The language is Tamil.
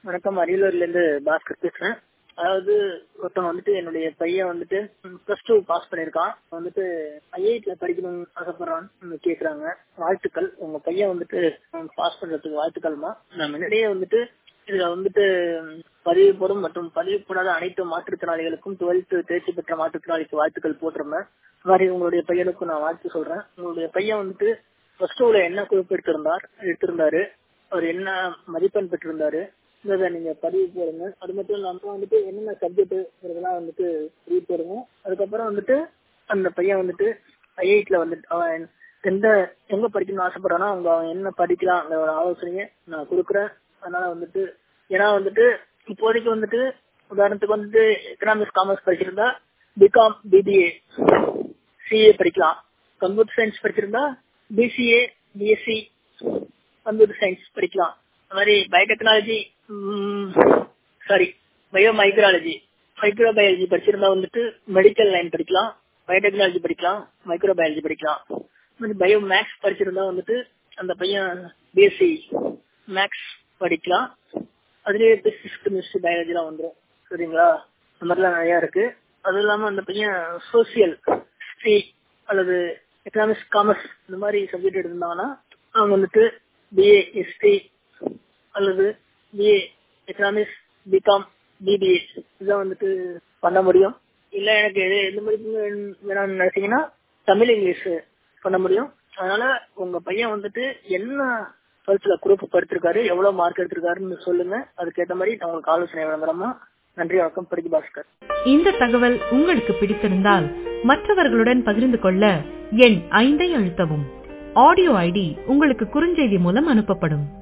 வணக்கம் அரியலூர்ல இருந்து பாஸ்கர் பேசுறேன் அதாவது ஒருத்தவங்க வந்துட்டு என்னுடைய பையன் வந்துட்டு பிளஸ் டூ பாஸ் பண்ணிருக்கான் வந்துட்டு ஐஐடில படிக்கணும்னு ஆசைப்படுறான்னு கேக்குறாங்க வாழ்த்துக்கள் உங்க பையன் வந்துட்டு பாஸ் பண்றதுக்கு வாழ்த்துக்கள்மா நான் முன்னாடியே வந்துட்டு இதுல வந்துட்டு பதிவு போடும் மற்றும் பதிவு போடாத அனைத்து மாற்றுத்திறனாளிகளுக்கும் டுவெல்த் தேர்ச்சி பெற்ற மாற்றுத்திறனாளிக்கு வாழ்த்துக்கள் போட்டிருந்தேன் மாதிரி உங்களுடைய பையனுக்கும் நான் வாழ்த்து சொல்றேன் உங்களுடைய பையன் வந்துட்டு பிளஸ் டூல என்ன குரூப் எடுத்திருந்தார் எடுத்திருந்தாரு அவர் என்ன மதிப்பெண் பெற்றிருந்தாரு இதை நீங்க பதிவு போடுங்க அது மட்டும் இல்லாம வந்துட்டு என்னென்ன சப்ஜெக்ட் இதெல்லாம் வந்துட்டு பதிவு போடுங்க அதுக்கப்புறம் வந்துட்டு அந்த பையன் வந்துட்டு ஐஐடில வந்துட்டு அவன் எந்த எங்க படிக்கணும்னு ஆசைப்படுறானோ அவங்க அவன் என்ன படிக்கலாம் அந்த ஒரு ஆலோசனையை நான் கொடுக்குறேன் அதனால வந்துட்டு ஏன்னா வந்துட்டு இப்போதைக்கு வந்துட்டு உதாரணத்துக்கு வந்துட்டு எக்கனாமிக்ஸ் காமர்ஸ் படிச்சிருந்தா பிகாம் பிபிஏ சிஏ படிக்கலாம் கம்ப்யூட்டர் சயின்ஸ் படிச்சிருந்தா பிசிஏ பிஎஸ்சி கம்ப்யூட்டர் சயின்ஸ் படிக்கலாம் அந்த மாதிரி biotechnology sorry bio micrology microbiology படிச்சிருந்தா வந்துட்டு மெடிக்கல் லைன் படிக்கலாம் பயோடெக்னாலஜி படிக்கலாம் மைக்ரோபயாலஜி படிக்கலாம் பயோ மேக்ஸ் படிச்சிருந்தா வந்துட்டு அந்த பையன் பிஎஸ்சி மேக்ஸ் படிக்கலாம் அதுலயே பிசிக்ஸ் கெமிஸ்ட்ரி பயாலஜிலாம் வந்துடும் சரிங்களா அந்த மாதிரிலாம் நிறைய இருக்கு அது இல்லாம அந்த பையன் சோசியல் ஹிஸ்டரி அல்லது எக்கனாமிக்ஸ் காமர்ஸ் இந்த மாதிரி சப்ஜெக்ட் எடுத்திருந்தாங்கன்னா அவங்க வந்துட்டு பிஏ ஹிஸ்டரி அல்லது பிஏ எக்கனாமிக்ஸ் பிகாம் பிபிஏ இதான் வந்துட்டு பண்ண முடியும் இல்ல எனக்கு எந்த மாதிரி வேணாம்னு நினைச்சீங்கன்னா தமிழ் இங்கிலீஷ் பண்ண முடியும் அதனால உங்க பையன் வந்துட்டு என்ன டுவெல்த்ல குரூப் படுத்திருக்காரு எவ்வளவு மார்க் எடுத்திருக்காருன்னு சொல்லுங்க அதுக்கேற்ற மாதிரி நான் உங்களுக்கு ஆலோசனை வழங்குறோமா நன்றி வணக்கம் படிக்கு பாஸ்கர் இந்த தகவல் உங்களுக்கு பிடித்திருந்தால் மற்றவர்களுடன் பகிர்ந்து கொள்ள எண் ஐந்தை அழுத்தவும் ஆடியோ ஐடி உங்களுக்கு குறுஞ்செய்தி மூலம் அனுப்பப்படும்